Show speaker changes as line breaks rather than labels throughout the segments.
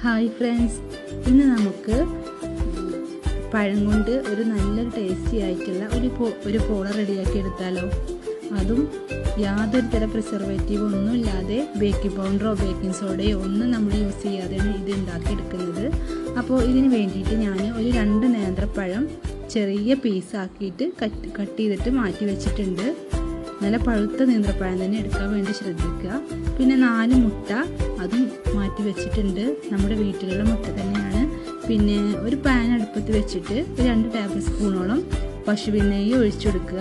hi friends ഇന്ന് നമുക്ക് പഴം കൊണ്ട് ഒരു നല്ലൊരു ടേസ്റ്റി ആയിട്ടുള്ള ഒരു പോ- ഒരു പോള റെഡിയാക്കി എടുത്താലോ അതും യാതൊരു തരം പ്രിസർവേറ്റീവ് ഒന്നും ഇല്ലാതെ ബേക്കിംഗ് പൗഡറോ ബേക്കിംഗ് സോഡയോ ഒന്നും നമ്മൾ യൂസ് ചെയ്യാതെയാണ് ഇത് ഉണ്ടാക്കിയെടുക്കുന്നത് അപ്പോൾ ഇതിന് വേണ്ടിയിട്ട് ഞാൻ ഒരു രണ്ട് നേന്ത്രപ്പഴം ചെറിയ പീസാക്കിയിട്ട് കട്ട് കട്ട് ചെയ്തിട്ട് മാറ്റി വെച്ചിട്ടുണ്ട് നല്ല പഴുത്ത നേന്ത്രപ്പഴം തന്നെ എടുക്കാൻ വേണ്ടി ശ്രദ്ധിക്കുക പിന്നെ നാല് മുട്ട അതും മാറ്റി വെച്ചിട്ടുണ്ട് നമ്മുടെ വീട്ടിലുള്ള മുട്ട തന്നെയാണ് പിന്നെ ഒരു പാൻ അടുപ്പത്ത് വെച്ചിട്ട് ഒരു രണ്ട് ടേബിൾ സ്പൂണോളം പശുവിൻ നെയ്യ് ഒഴിച്ചെടുക്കുക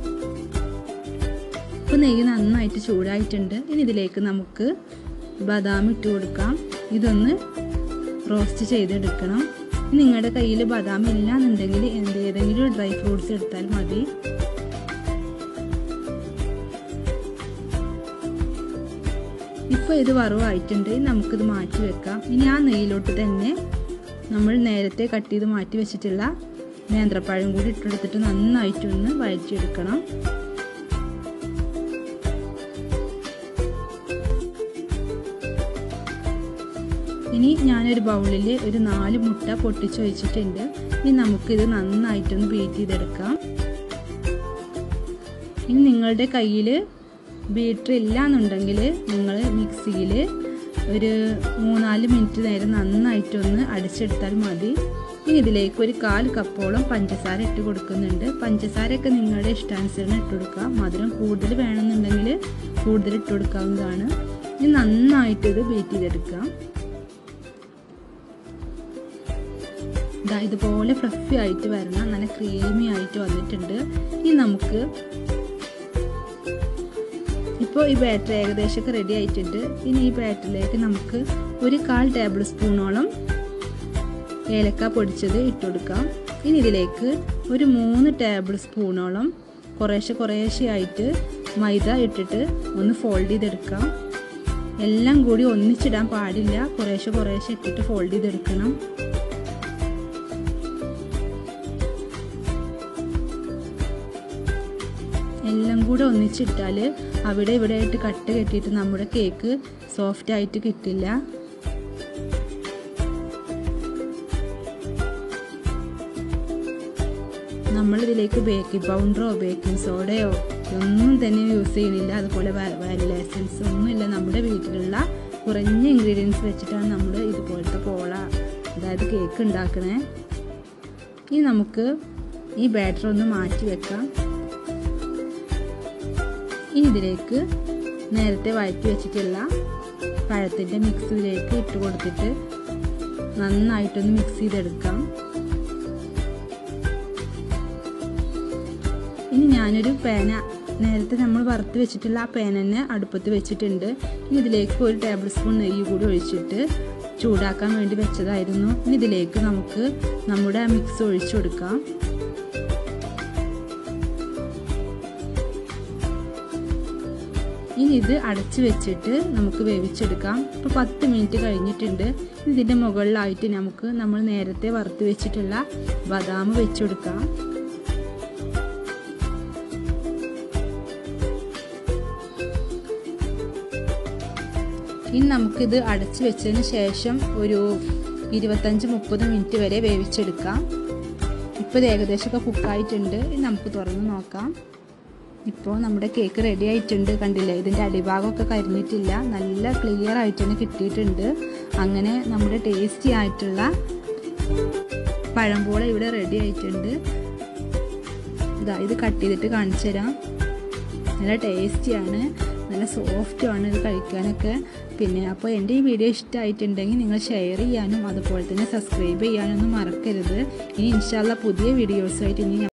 ഇപ്പോൾ നെയ്യ് നന്നായിട്ട് ചൂടായിട്ടുണ്ട് ഇനി ഇതിലേക്ക് നമുക്ക് ബദാം ഇട്ട് കൊടുക്കാം ഇതൊന്ന് റോസ്റ്റ് ചെയ്തെടുക്കണം നിങ്ങളുടെ കയ്യിൽ ബദാം ഇല്ല എന്നുണ്ടെങ്കിൽ എന്ത് ഏതെങ്കിലും ഡ്രൈ ഫ്രൂട്ട്സ് എടുത്താൽ മതി ഇപ്പോൾ ഇത് വറവായിട്ടുണ്ട് നമുക്കിത് മാറ്റി വെക്കാം ഇനി ആ നെയ്യിലോട്ട് തന്നെ നമ്മൾ നേരത്തെ കട്ട് ചെയ്ത് മാറ്റി വെച്ചിട്ടുള്ള നേന്ത്രപ്പഴം കൂടി ഇട്ടെടുത്തിട്ട് നന്നായിട്ടൊന്ന് വഴറ്റിയെടുക്കണം ഇനി ഞാനൊരു ബൗളിൽ ഒരു നാല് മുട്ട പൊട്ടിച്ച് വെച്ചിട്ടുണ്ട് ഇനി നമുക്കിത് നന്നായിട്ടൊന്ന് ബീറ്റ് ചെയ്തെടുക്കാം ഇനി നിങ്ങളുടെ കയ്യിൽ ബീറ്റർ ഇല്ല എന്നുണ്ടെങ്കിൽ നിങ്ങൾ മിക്സിയിൽ ഒരു മൂന്നാല് മിനിറ്റ് നേരം നന്നായിട്ടൊന്ന് അടിച്ചെടുത്താൽ മതി ഇനി ഇതിലേക്ക് ഒരു കാൽ കപ്പോളം പഞ്ചസാര ഇട്ട് കൊടുക്കുന്നുണ്ട് പഞ്ചസാരയൊക്കെ നിങ്ങളുടെ ഇഷ്ടാനുസരണം ഇട്ട് കൊടുക്കുക മധുരം കൂടുതൽ വേണമെന്നുണ്ടെങ്കിൽ കൂടുതൽ ഇട്ട് കൊടുക്കാവുന്നതാണ് ഇനി നന്നായിട്ട് ഇത് ബീറ്റ് ചെയ്തെടുക്കാം ഇതാ ഇതുപോലെ ഫ്ലഫി ആയിട്ട് വരണം നല്ല ക്രീമി ആയിട്ട് വന്നിട്ടുണ്ട് ഇനി നമുക്ക് ഇപ്പോൾ ഈ ബാറ്റർ ഏകദേശമൊക്കെ റെഡി ആയിട്ടുണ്ട് ഇനി ഈ ബാറ്ററിലേക്ക് നമുക്ക് ഒരു കാൽ ടേബിൾ സ്പൂണോളം ഏലക്ക പൊടിച്ചത് ഇട്ട് കൊടുക്കാം ഇനി ഇതിലേക്ക് ഒരു മൂന്ന് ടേബിൾ സ്പൂണോളം കുറേശ്ശെ കുറേശ്ശെ ആയിട്ട് മൈദ ഇട്ടിട്ട് ഒന്ന് ഫോൾഡ് ചെയ്തെടുക്കാം എല്ലാം കൂടി ഒന്നിച്ചിടാൻ പാടില്ല കുറേശ്ശെ കുറേശ്ശെ ഇട്ടിട്ട് ഫോൾഡ് ചെയ്തെടുക്കണം എല്ലാം കൂടെ ഒന്നിച്ചിട്ടാൽ അവിടെ ഇവിടെ ആയിട്ട് കട്ട് കെട്ടിയിട്ട് നമ്മുടെ കേക്ക് സോഫ്റ്റ് ആയിട്ട് കിട്ടില്ല നമ്മളിതിലേക്ക് ബേക്കിംഗ് പൗഡറോ ബേക്കിംഗ് സോഡയോ ഒന്നും തന്നെ യൂസ് ചെയ്യുന്നില്ല അതുപോലെ വാനില എസൻസ് ഒന്നുമില്ല നമ്മുടെ വീട്ടിലുള്ള കുറഞ്ഞ ഇൻഗ്രീഡിയൻസ് വെച്ചിട്ടാണ് നമ്മൾ ഇതുപോലത്തെ പോള അതായത് കേക്ക് ഉണ്ടാക്കണേ ഇനി നമുക്ക് ഈ ബാറ്റർ ഒന്ന് മാറ്റി വെക്കാം ഇനി ഇതിലേക്ക് നേരത്തെ വഴറ്റി വെച്ചിട്ടുള്ള പഴത്തിൻ്റെ മിക്സ് ഇതിലേക്ക് ഇട്ട് കൊടുത്തിട്ട് നന്നായിട്ടൊന്ന് മിക്സ് ചെയ്തെടുക്കാം ഇനി ഞാനൊരു പേന നേരത്തെ നമ്മൾ വറുത്ത് വെച്ചിട്ടുള്ള ആ പേന തന്നെ അടുപ്പത്ത് വെച്ചിട്ടുണ്ട് ഇനി ഇതിലേക്ക് ഒരു ടേബിൾ സ്പൂൺ നെയ്യ് കൂടി ഒഴിച്ചിട്ട് ചൂടാക്കാൻ വേണ്ടി വെച്ചതായിരുന്നു ഇനി ഇതിലേക്ക് നമുക്ക് നമ്മുടെ ആ മിക്സ് ഒഴിച്ചു കൊടുക്കാം ഇനി ഇത് അടച്ച് വെച്ചിട്ട് നമുക്ക് വേവിച്ചെടുക്കാം ഇപ്പോൾ പത്ത് മിനിറ്റ് കഴിഞ്ഞിട്ടുണ്ട് ഇതിൻ്റെ മുകളിലായിട്ട് നമുക്ക് നമ്മൾ നേരത്തെ വറുത്ത് വെച്ചിട്ടുള്ള ബദാം വെച്ചെടുക്കാം ഇനി നമുക്കിത് അടച്ച് വെച്ചതിന് ശേഷം ഒരു ഇരുപത്തഞ്ച് മുപ്പത് മിനിറ്റ് വരെ വേവിച്ചെടുക്കാം ഇപ്പോൾ ഇത് ഏകദേശമൊക്കെ കുക്കായിട്ടുണ്ട് ഇനി നമുക്ക് തുറന്ന് നോക്കാം ഇപ്പോൾ നമ്മുടെ കേക്ക് റെഡി ആയിട്ടുണ്ട് കണ്ടില്ലേ ഇതിൻ്റെ അടിഭാഗമൊക്കെ കരിഞ്ഞിട്ടില്ല നല്ല ക്ലിയർ ആയിട്ട് തന്നെ കിട്ടിയിട്ടുണ്ട് അങ്ങനെ നമ്മുടെ ടേസ്റ്റി ആയിട്ടുള്ള പഴംപോള ഇവിടെ റെഡി ആയിട്ടുണ്ട് ഇതാ ഇത് കട്ട് ചെയ്തിട്ട് കാണിച്ചു തരാം നല്ല ടേസ്റ്റിയാണ് നല്ല സോഫ്റ്റുമാണ് ഇത് കഴിക്കാനൊക്കെ പിന്നെ അപ്പോൾ എൻ്റെ ഈ വീഡിയോ ഇഷ്ടമായിട്ടുണ്ടെങ്കിൽ നിങ്ങൾ ഷെയർ ചെയ്യാനും അതുപോലെ തന്നെ സബ്സ്ക്രൈബ് ചെയ്യാനൊന്നും മറക്കരുത് ഇനി ഇൻഷാല്ല പുതിയ വീഡിയോസുമായിട്ട് ഇനി